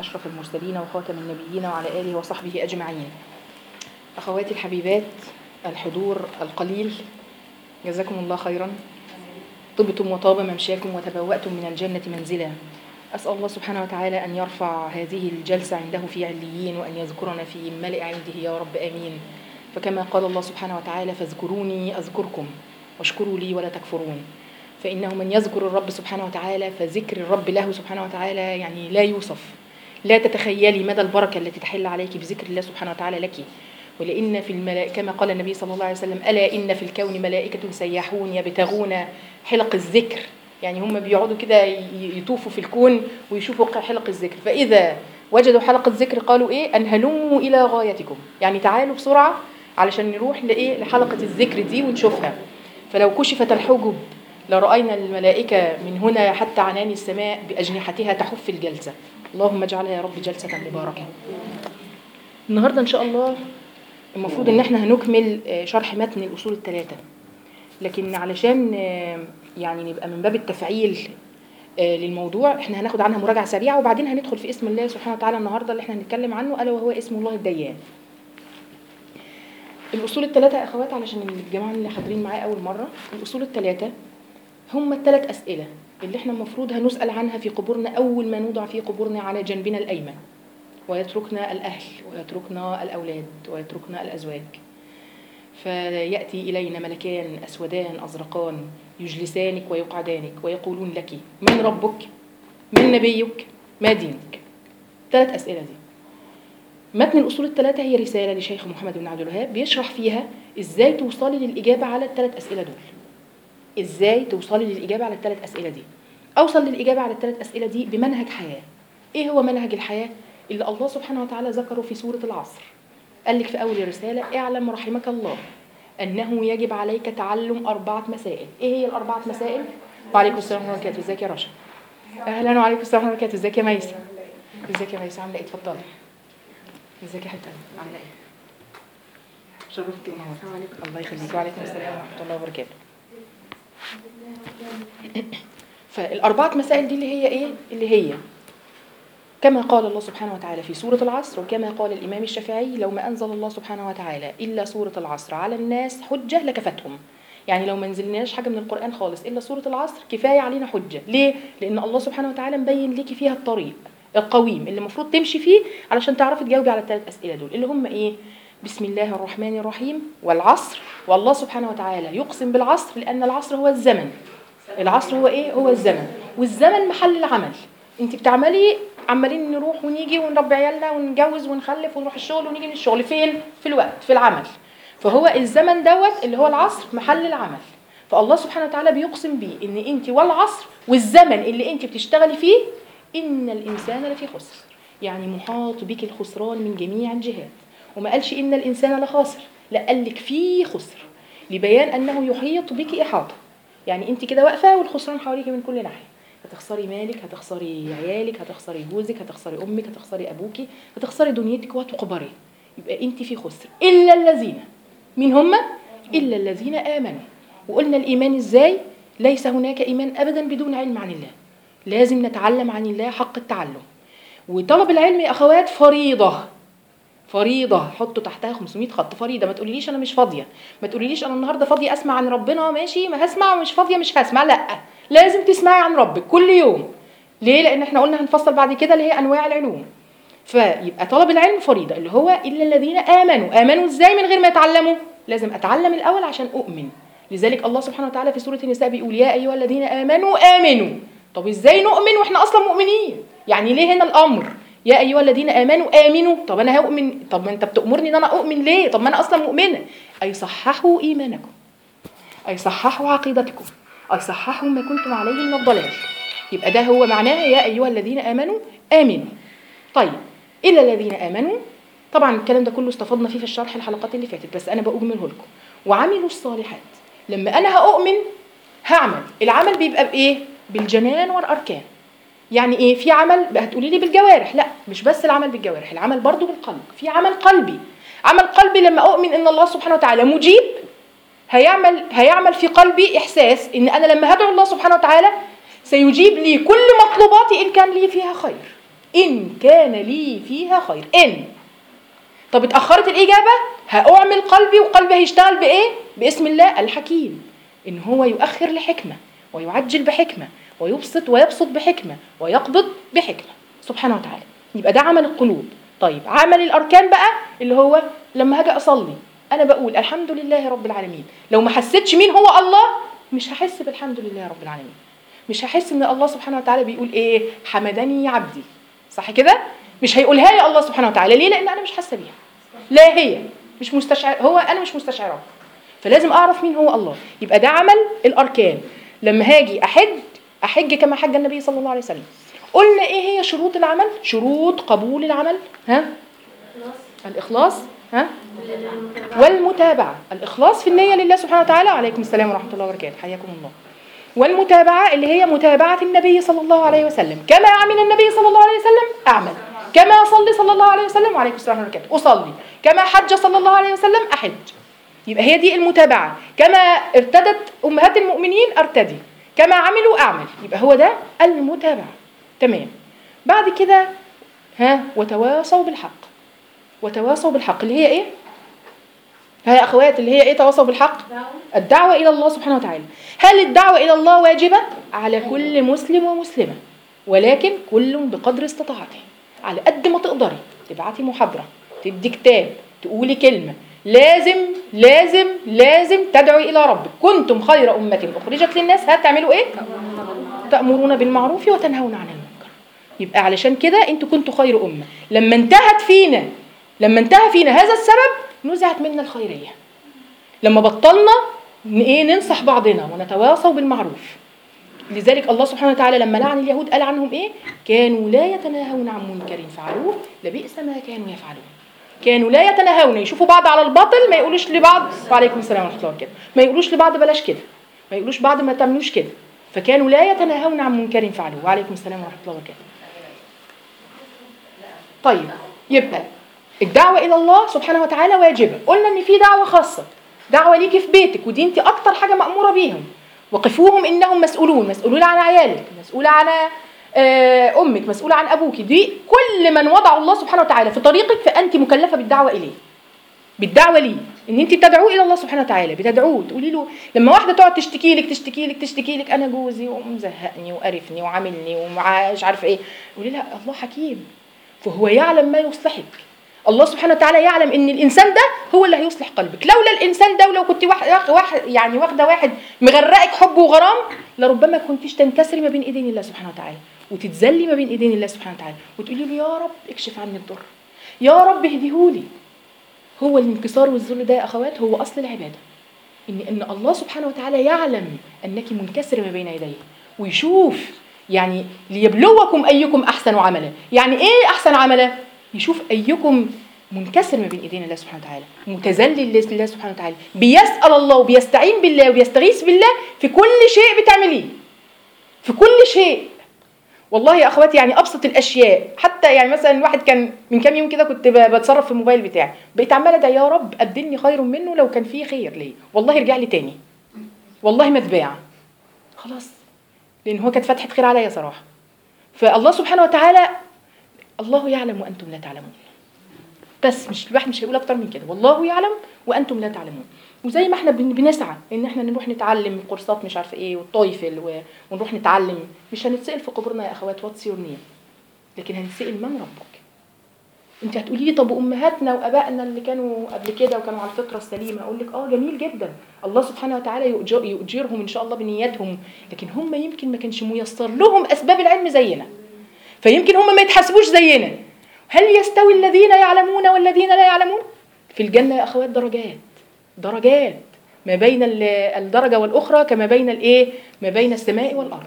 أشرف المرسلين وخاتم النبيين وعلى آله وصحبه أجمعين أخواتي الحبيبات الحضور القليل جزاكم الله خيرا طبتم وطاب ممشاكم وتبوأتم من الجنة منزلا أسأل الله سبحانه وتعالى أن يرفع هذه الجلسة عنده في عليين وأن يذكرنا في ملء عنده يا رب آمين فكما قال الله سبحانه وتعالى فاذكروني أذكركم واشكروا لي ولا تكفرون فإنه من يذكر الرب سبحانه وتعالى فذكر الرب له سبحانه وتعالى يعني لا يوصف لا تتخيلي مدى البركة التي تحل عليك بذكر الله سبحانه وتعالى لك ولإن في الملائكة كما قال النبي صلى الله عليه وسلم ألا إن في الكون ملائكة سياحون يبتغون حلق الذكر يعني هم بيقعدوا كده يطوفوا في الكون ويشوفوا حلق الذكر فإذا وجدوا حلقة ذكر قالوا إيه أن هلموا إلى غايتكم يعني تعالوا بسرعة علشان نروح لإيه لحلقة الذكر دي ونشوفها فلو كشفت الحجب لرأينا الملائكة من هنا حتى عنان السماء بأجنحتها تحف الجلسة اللهم اجعلها يا رب جلسة مباركة النهاردة إن شاء الله المفروض إن احنا هنكمل شرح متن الأصول الثلاثة لكن علشان يعني نبقى من باب التفعيل للموضوع احنا هناخد عنها مراجعة سريعة وبعدين هندخل في اسم الله سبحانه وتعالى النهاردة اللي احنا هنتكلم عنه ألا وهو اسم الله الديان الأصول الثلاثة يا أخوات علشان الجماعة اللي حاضرين معايا أول مرة الأصول الثلاثة هم الثلاث أسئلة اللي احنا المفروض هنسأل عنها في قبورنا أول ما نوضع في قبورنا على جنبنا الأيمن ويتركنا الأهل ويتركنا الأولاد ويتركنا الأزواج فيأتي إلينا ملكان أسودان أزرقان يجلسانك ويقعدانك ويقولون لك من ربك من نبيك ما دينك ثلاث أسئلة دي متن الأصول الثلاثة هي رسالة لشيخ محمد بن عبد الوهاب بيشرح فيها إزاي توصلي للإجابة على الثلاث أسئلة دول إزاي توصلي للإجابة على الثلاث أسئلة دي أوصل للإجابة على الثلاث أسئلة دي بمنهج حياة إيه هو منهج الحياة اللي الله سبحانه وتعالى ذكره في سورة العصر قال لك في أول الرسالة اعلم رحمك الله أنه يجب عليك تعلم أربعة مسائل إيه هي الأربعة مسائل؟ وعليكم السلام ورحمة الله وبركاته ازيك يا رشا أهلا وعليكم السلام ورحمة الله وبركاته ازيك يا ميسة ازيك يا ميسة عاملة إيه اتفضلي ازيك يا حبيبتي عاملة إيه شرفتي ونورتي الله يخليك وعليكم السلام ورحمة الله وبركاته فالأربعة مسائل دي اللي هي إيه؟ اللي هي كما قال الله سبحانه وتعالى في سورة العصر وكما قال الإمام الشافعي لو ما أنزل الله سبحانه وتعالى إلا سورة العصر على الناس حجة لكفتهم يعني لو ما نزلناش حاجة من القرآن خالص إلا سورة العصر كفاية علينا حجة ليه؟ لأن الله سبحانه وتعالى مبين لك فيها الطريق القويم اللي المفروض تمشي فيه علشان تعرفي تجاوبي على الثلاث أسئلة دول اللي هم إيه؟ بسم الله الرحمن الرحيم والعصر والله سبحانه وتعالى يقسم بالعصر لأن العصر هو الزمن العصر هو إيه؟ هو الزمن والزمن محل العمل انت بتعملي عمالين نروح ونيجي ونربي عيالنا ونتجوز ونخلف ونروح الشغل ونيجي من الشغل فين في الوقت في العمل فهو الزمن دوت اللي هو العصر محل العمل فالله سبحانه وتعالى بيقسم بيه ان انت والعصر والزمن اللي انت بتشتغلي فيه ان الانسان لفي خسر يعني محاط بك الخسران من جميع الجهات وما قالش ان الانسان لخاسر لا قال لك في خسر لبيان انه يحيط بك احاطه يعني انت كده واقفه والخسران حواليك من كل ناحيه هتخسري مالك هتخسري عيالك هتخسري جوزك هتخسري امك هتخسري ابوكي هتخسري دنيتك وهتقبري يبقى انت في خسر الا الذين مين هم الا الذين امنوا وقلنا الايمان ازاي ليس هناك ايمان ابدا بدون علم عن الله لازم نتعلم عن الله حق التعلم وطلب العلم يا اخوات فريضه فريضه حطوا تحتها 500 خط فريضه ما تقوليليش انا مش فاضيه ما تقوليليش انا النهارده فاضيه اسمع عن ربنا ماشي ما هسمع ومش فاضيه مش هسمع لا لازم تسمعي عن ربك كل يوم ليه لان احنا قلنا هنفصل بعد كده اللي هي انواع العلوم فيبقى طلب العلم فريضه اللي هو الا الذين امنوا امنوا ازاي من غير ما يتعلموا لازم اتعلم الاول عشان اؤمن لذلك الله سبحانه وتعالى في سوره النساء بيقول يا ايها الذين امنوا امنوا طب ازاي نؤمن واحنا اصلا مؤمنين يعني ليه هنا الامر يا ايها الذين امنوا امنوا طب انا هؤمن طب ما انت بتامرني ان انا اؤمن ليه طب ما انا اصلا مؤمنه اي صححوا ايمانكم اي صححوا عقيدتكم أي صححوا ما كنتم عليه من الضلال يبقى ده هو معناه يا أيها الذين آمنوا آمنوا طيب إلا الذين آمنوا طبعا الكلام ده كله استفضنا فيه في الشرح الحلقات اللي فاتت بس أنا بأجمله لكم وعملوا الصالحات لما أنا هأؤمن هعمل العمل بيبقى بإيه؟ بالجنان والأركان يعني إيه؟ في عمل هتقولي لي بالجوارح لا مش بس العمل بالجوارح العمل برضو بالقلب في عمل قلبي عمل قلبي لما أؤمن إن الله سبحانه وتعالى مجيب هيعمل هيعمل في قلبي احساس ان انا لما هدعو الله سبحانه وتعالى سيجيب لي كل مطلوباتي ان كان لي فيها خير إن كان لي فيها خير إن طب اتأخرت الإجابة هأعمل قلبي وقلبي هيشتغل بإيه؟ باسم الله الحكيم إن هو يؤخر لحكمة ويعجل بحكمة ويبسط ويبسط بحكمة ويقبض بحكمة سبحانه وتعالى يبقى ده عمل القلوب طيب عمل الأركان بقى اللي هو لما هاجي أصلي أنا بقول الحمد لله رب العالمين لو ما حسيتش مين هو الله مش هحس بالحمد لله رب العالمين مش هحس ان الله سبحانه وتعالى بيقول ايه حمدني عبدي صح كده مش هيقولها لي الله سبحانه وتعالى ليه لان انا مش حاسه بيها لا هي مش مستشعر هو انا مش مستشعره فلازم اعرف مين هو الله يبقى ده عمل الاركان لما هاجي احج احج كما حج النبي صلى الله عليه وسلم قلنا ايه هي شروط العمل شروط قبول العمل ها الاخلاص ها والمتابعه الاخلاص في النيه لله سبحانه وتعالى عليكم السلام ورحمه الله وبركاته حياكم الله والمتابعة اللي هي متابعة النبي صلى الله عليه وسلم كما عمل النبي صلى الله عليه وسلم أعمل كما أصلي صلى الله عليه وسلم وعليكم السلام ورحمة الله وبركاته أصلي كما حج صلى الله عليه وسلم أحج يبقى هي دي المتابعة كما ارتدت أمهات المؤمنين أرتدي كما عملوا أعمل يبقى هو ده المتابعة تمام بعد كده ها وتواصوا بالحق وتواصوا بالحق اللي هي ايه ها يا اخوات اللي هي ايه تواصوا بالحق الدعوة إلى الله سبحانه وتعالى هل الدعوة إلى الله واجبة على كل مسلم ومسلمة ولكن كل بقدر استطاعته على قد ما تقدري تبعتي محاضرة تدي كتاب تقولي كلمة لازم لازم لازم تدعوا إلى ربك كنتم خير أمة أخرجت للناس هتعملوا إيه؟ تأمرون بالمعروف وتنهون عن المنكر يبقى علشان كده انتوا كنتوا خير أمة لما انتهت فينا لما انتهى فينا هذا السبب نزعت منا الخيرية لما بطلنا ن- ايه ننصح بعضنا ونتواصوا بالمعروف لذلك الله سبحانه وتعالى لما لعن اليهود قال عنهم ايه كانوا لا يتناهون عن منكر فعلوه لبئس ما كانوا يفعلون كانوا لا يتناهون يشوفوا بعض على الباطل ما يقولوش لبعض وعليكم السلام ورحمه الله وبركاته ما يقولوش لبعض بلاش كده ما يقولوش بعض ما تعملوش كده فكانوا لا يتناهون عن منكر فعلوه وعليكم السلام ورحمه الله وبركاته طيب يبقى الدعوة إلى الله سبحانه وتعالى واجبة قلنا إن في دعوة خاصة دعوة ليكي في بيتك ودي أنت أكتر حاجة مأمورة بيهم وقفوهم إنهم مسؤولون مسؤولون عن عيالك مسؤولة عن آه، أمك مسؤولة عن أبوك دي كل من وضع الله سبحانه وتعالى في طريقك فأنت مكلفة بالدعوة إليه بالدعوة ليه ان انت بتدعوه الى الله سبحانه وتعالى بتدعوه تقولي له لما واحده تقعد تشتكي لك تشتكي لك تشتكي لك انا جوزي ومزهقني وقرفني وعاملني ومش عارفه ايه قولي لها الله حكيم فهو يعلم ما يصلحك الله سبحانه وتعالى يعلم ان الانسان ده هو اللي هيصلح قلبك لولا الانسان ده ولو كنت واحد, واحد يعني واخده واحد مغرقك حب وغرام لربما كنتيش تنكسري ما بين ايدين الله سبحانه وتعالى وتتذلي ما بين ايدين الله سبحانه وتعالى وتقولي له يا رب اكشف عني الضر يا رب اهديهولي هو الانكسار والذل ده يا اخوات هو اصل العباده ان ان الله سبحانه وتعالى يعلم انك منكسره ما بين يديه ويشوف يعني ليبلوكم ايكم احسن عملا يعني ايه احسن عملا يشوف ايكم منكسر ما بين ايدين الله سبحانه وتعالى متذلل لله سبحانه وتعالى بيسال الله وبيستعين بالله وبيستغيث بالله في كل شيء بتعمليه في كل شيء والله يا اخواتي يعني ابسط الاشياء حتى يعني مثلا الواحد كان من كام يوم كده كنت ب- بتصرف في الموبايل بتاعي بقيت عماله ادعي يا رب ابدلني خير منه لو كان فيه خير ليه والله رجع لي تاني والله ما اتباع خلاص لان هو كانت فتحه خير عليا صراحه فالله سبحانه وتعالى الله يعلم وانتم لا تعلمون بس مش الواحد مش هيقول اكتر من كده والله يعلم وانتم لا تعلمون وزي ما احنا بن- بنسعى ان احنا نروح نتعلم كورسات مش عارفه ايه والطايفل و- ونروح نتعلم مش هنتسال في قبورنا يا اخوات واتس يور نيم لكن هنتسال من ربك انت هتقولي لي طب امهاتنا وابائنا اللي كانوا قبل كده وكانوا على الفطره السليمه اقول لك اه جميل جدا الله سبحانه وتعالى يؤجر- يؤجرهم ان شاء الله بنياتهم لكن هم يمكن ما كانش ميسر لهم اسباب العلم زينا فيمكن هم ما يتحاسبوش زينا هل يستوي الذين يعلمون والذين لا يعلمون في الجنه يا اخوات درجات درجات ما بين ال- الدرجه والاخرى كما بين الايه ما بين السماء والارض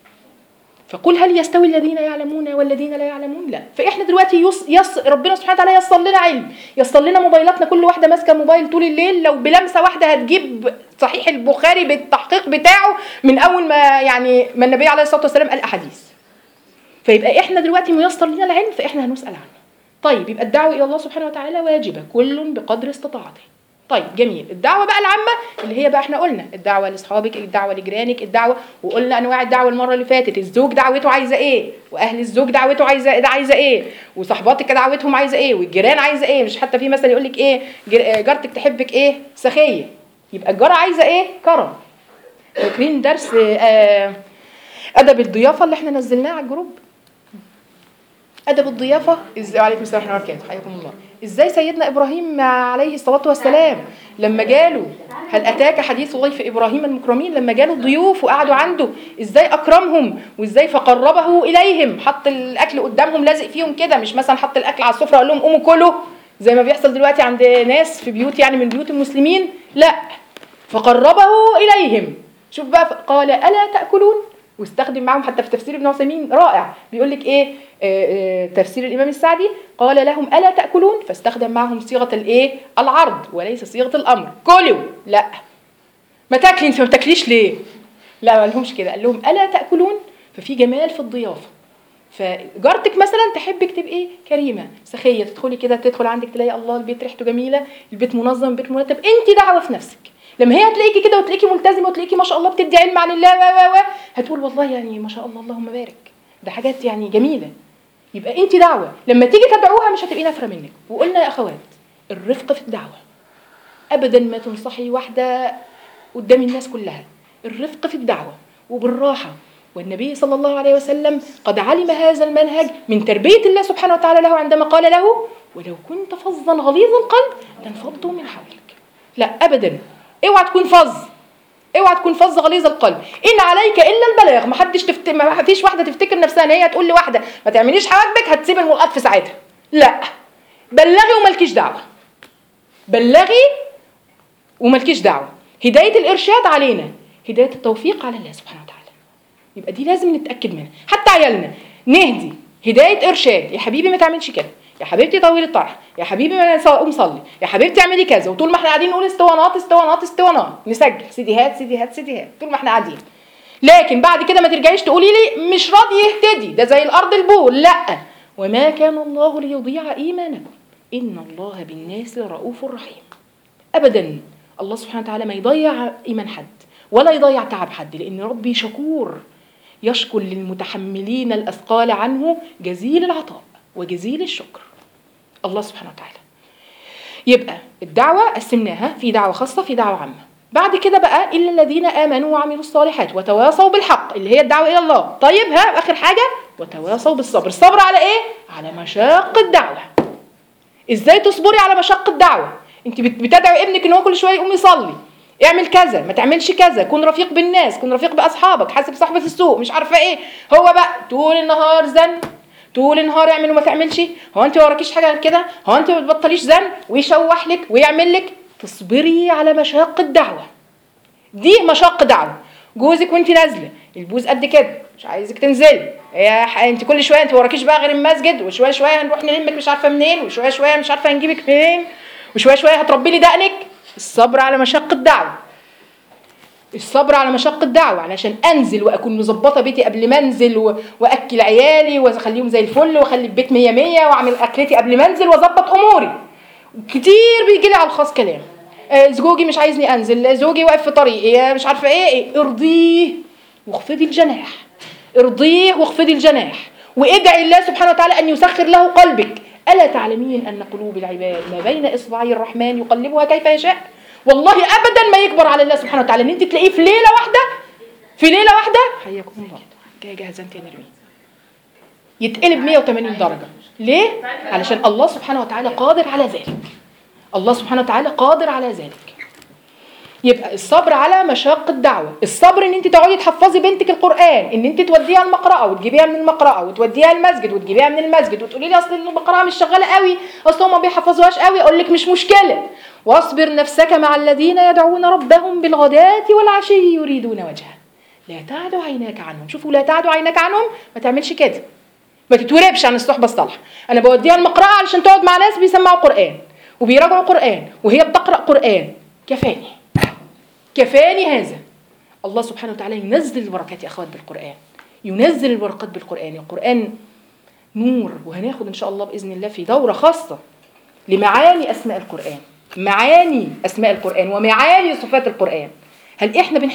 فقل هل يستوي الذين يعلمون والذين لا يعلمون لا فاحنا دلوقتي يص يص ربنا سبحانه وتعالى يسر لنا علم يسر لنا موبايلاتنا كل واحده ماسكه موبايل طول الليل لو بلمسه واحده هتجيب صحيح البخاري بالتحقيق بتاعه من اول ما يعني ما النبي عليه الصلاه والسلام قال احاديث فيبقى احنا دلوقتي ميسر لنا العلم فاحنا هنسال عنه طيب يبقى الدعوه الى الله سبحانه وتعالى واجبه كل بقدر استطاعته طيب جميل الدعوه بقى العامه اللي هي بقى احنا قلنا الدعوه لاصحابك الدعوه لجيرانك الدعوه وقلنا انواع الدعوه المره اللي فاتت الزوج دعوته عايزه ايه واهل الزوج دعوته عايزه ده عايزه ايه وصحباتك دعوتهم عايزه ايه والجيران عايزه ايه مش حتى في مثل يقول لك ايه جر- آه، جارتك تحبك ايه سخيه يبقى الجاره عايزه ايه كرم فاكرين درس آه، ادب الضيافه اللي احنا نزلناه على الجروب ادب الضيافه ازاي وعليكم السلام ورحمه الله وبركاته حياكم الله ازاي سيدنا ابراهيم عليه الصلاه والسلام لما جاله هل اتاك حديث ضيف ابراهيم المكرمين لما جاله الضيوف وقعدوا عنده ازاي اكرمهم وازاي فقربه اليهم حط الاكل قدامهم لازق فيهم كده مش مثلا حط الاكل على السفره قال لهم قوموا كلوا زي ما بيحصل دلوقتي عند ناس في بيوت يعني من بيوت المسلمين لا فقربه اليهم شوف بقى قال الا تاكلون واستخدم معهم حتى في تفسير ابن عثيمين رائع بيقول لك ايه آه، آه، تفسير الامام السعدي قال لهم الا تاكلون فاستخدم معهم صيغه الايه العرض وليس صيغه الامر كلوا لا ما تاكلي انت ما بتاكليش ليه لا ما قالهمش كده قال لهم الا تاكلون ففي جمال في الضيافه فجارتك مثلا تحبك تبقي كريمه سخيه تدخلي كده تدخل عندك تلاقي الله البيت ريحته جميله البيت منظم البيت مرتب انت دعوه في نفسك لما هي هتلاقيكي كده وتلاقيكي ملتزمه وتلاقيكي ما شاء الله بتدي علم عن الله و و و هتقول والله يعني ما شاء الله اللهم بارك ده حاجات يعني جميله يبقى انت دعوه لما تيجي تدعوها مش هتبقي نافره منك وقلنا يا اخوات الرفق في الدعوه ابدا ما تنصحي واحده قدام الناس كلها الرفق في الدعوه وبالراحه والنبي صلى الله عليه وسلم قد علم هذا المنهج من تربيه الله سبحانه وتعالى له عندما قال له ولو كنت فظا غليظ القلب لانفضوا من حولك لا ابدا اوعى تكون فظ اوعى تكون فظ غليظ القلب ان عليك الا البلاغ ما حدش تفت... ما فيش واحده تفتكر نفسها ان هي تقول لواحده ما تعمليش حواجبك هتسيب الملقط في ساعتها لا بلغي ومالكيش دعوه بلغي ومالكيش دعوه هدايه الارشاد علينا هدايه التوفيق على الله سبحانه وتعالى يبقى دي لازم نتاكد منها حتى عيالنا نهدي هدايه ارشاد يا حبيبي ما تعملش كده يا حبيبتي طويل الطرح يا حبيبي ما ص- قوم صلي يا حبيبتي اعملي كذا وطول ما احنا قاعدين نقول اسطوانات اسطوانات اسطوانات نسجل سيديهات سيديهات سيديهات طول ما احنا قاعدين لكن بعد كده ما ترجعيش تقولي لي مش راضي يهتدي ده زي الارض البول لا وما كان الله ليضيع ايمانكم ان الله بالناس لرؤوف رحيم ابدا الله سبحانه وتعالى ما يضيع ايمان حد ولا يضيع تعب حد لان ربي شكور يشكر للمتحملين الاثقال عنه جزيل العطاء وجزيل الشكر الله سبحانه وتعالى يبقى الدعوة قسمناها في دعوة خاصة في دعوة عامة بعد كده بقى إلا الذين آمنوا وعملوا الصالحات وتواصوا بالحق اللي هي الدعوة إلى الله طيب ها آخر حاجة وتواصوا بالصبر الصبر على إيه؟ على مشاق الدعوة ازاي تصبري على مشق الدعوه انت بت- بتدعي ابنك ان هو كل شويه يقوم يصلي اعمل كذا ما تعملش كذا كن رفيق بالناس كن رفيق باصحابك حاسب صاحبه السوق مش عارفه ايه هو بقى طول النهار زن طول النهار اعمل وما تعملش هو انت ما وراكيش حاجه غير كده هو انت ما بتبطليش زن ويشوح لك ويعمل لك تصبري على مشاق الدعوه دي مشاق دعوه جوزك وانت نازله البوز قد كده مش عايزك تنزلي يا ح... انت كل شويه انت وراكيش بقى غير المسجد وشويه شويه هنروح نلمك مش عارفه منين وشويه شويه مش عارفه هنجيبك منين وشويه شويه هتربي لي دقنك الصبر على مشق الدعوه الصبر على مشق الدعوة علشان أنزل وأكون مظبطة بيتي قبل ما أنزل و... وأكل عيالي وأخليهم زي الفل وأخلي البيت مية مية وأعمل أكلتي قبل ما أنزل وأظبط أموري كتير بيجي لي على الخاص كلام آه، زوجي مش عايزني أنزل زوجي واقف في طريقي آه، مش عارفة إيه, إيه ارضيه واخفضي الجناح ارضيه واخفضي الجناح وادعي الله سبحانه وتعالى أن يسخر له قلبك ألا تعلمين أن قلوب العباد ما بين إصبعي الرحمن يقلبها كيف يشاء والله أبدا ما يكبر على الله سبحانه وتعالى إن أنت تلاقيه في ليلة واحدة في ليلة واحدة حياكم الله جاي جاهزة أنت يا نرمين يتقلب 180 درجة ليه؟ علشان الله سبحانه وتعالى قادر على ذلك الله سبحانه وتعالى قادر على ذلك يبقى الصبر على مشاق الدعوة الصبر ان انت تقعدي تحفظي بنتك القرآن ان انت توديها المقرأة وتجيبيها من المقرأة وتوديها المسجد وتجيبيها من المسجد وتقولي لي اصل المقرأة مش شغالة قوي اصل هم ما بيحفظوهاش قوي اقول لك مش مشكلة واصبر نفسك مع الذين يدعون ربهم بالغداة والعشي يريدون وجهه لا تعد عيناك عنهم شوفوا لا تعد عيناك عنهم ما تعملش كده ما تتوربش عن الصحبة الصالحة انا بوديها المقرأة علشان تقعد مع ناس بيسمعوا قرآن وبيراجعوا قرآن وهي بتقرأ قرآن كفاني كفاني هذا الله سبحانه وتعالى ينزل البركات يا اخوات بالقران ينزل البركات بالقران القران نور وهناخد ان شاء الله باذن الله في دوره خاصه لمعاني اسماء القران معاني اسماء القران ومعاني صفات القران هل احنا بنحب